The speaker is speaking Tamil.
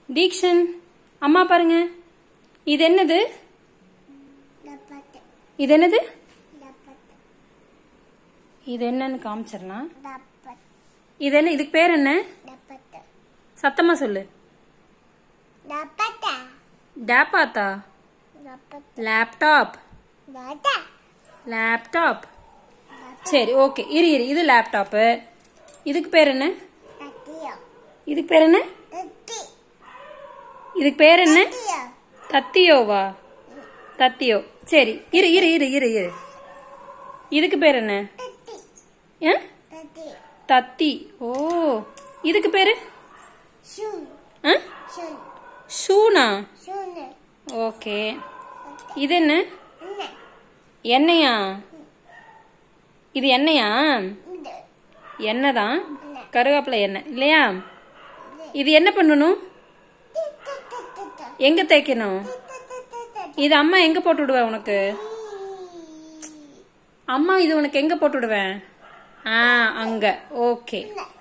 தீக்ஷன் அம்மா பாருங்க இது என்னது டப்பட்டு இது என்னது டப்பட்டு இது என்னன்னு காமிச்சிடலாம் டப்பட்டு இது என்ன இதுக்கு பேர் என்ன டப்பட்டு சத்தமா சொல்லு டப்பட்டா டேப்பாத்தா டப்பட்டு லேப்டாப் டாட்டா லேப்டாப் சரி ஓகே இரு இரு இது லேப்டாப்பு இதுக்கு பேர் என்ன தட்டியோ இதுக்கு பேர் என்ன தட்டி இதுக்கு பேர் என்ன தட்டியோ தத்தியோவா தத்தியோ சரி இரு இரு இரு இரு இரு இதுக்கு பேர் என்ன தட்டி ஆ? தட்டி தத்தி ஓ இதுக்கு பேரு ஷூன் ஆ? ஷூன் ஷூனா ஷூனு ஓகே இது என்ன என்ன எண்ணெயா இது எண்ணெயா இது எண்ணெய் தான் என்ன கருவேப்பிலை எண்ணெய் இல்லையா இது என்ன பண்ணணும் டி டி டி டி டி எங்க தேய்க்கணும் டி டி டி டி இது அம்மா எங்க போட்டு விடுவேன் உனக்கு டி அம்மா இது உனக்கு எங்க போட்டு விடுவேன் ஆ அங்க ஓகே என்ன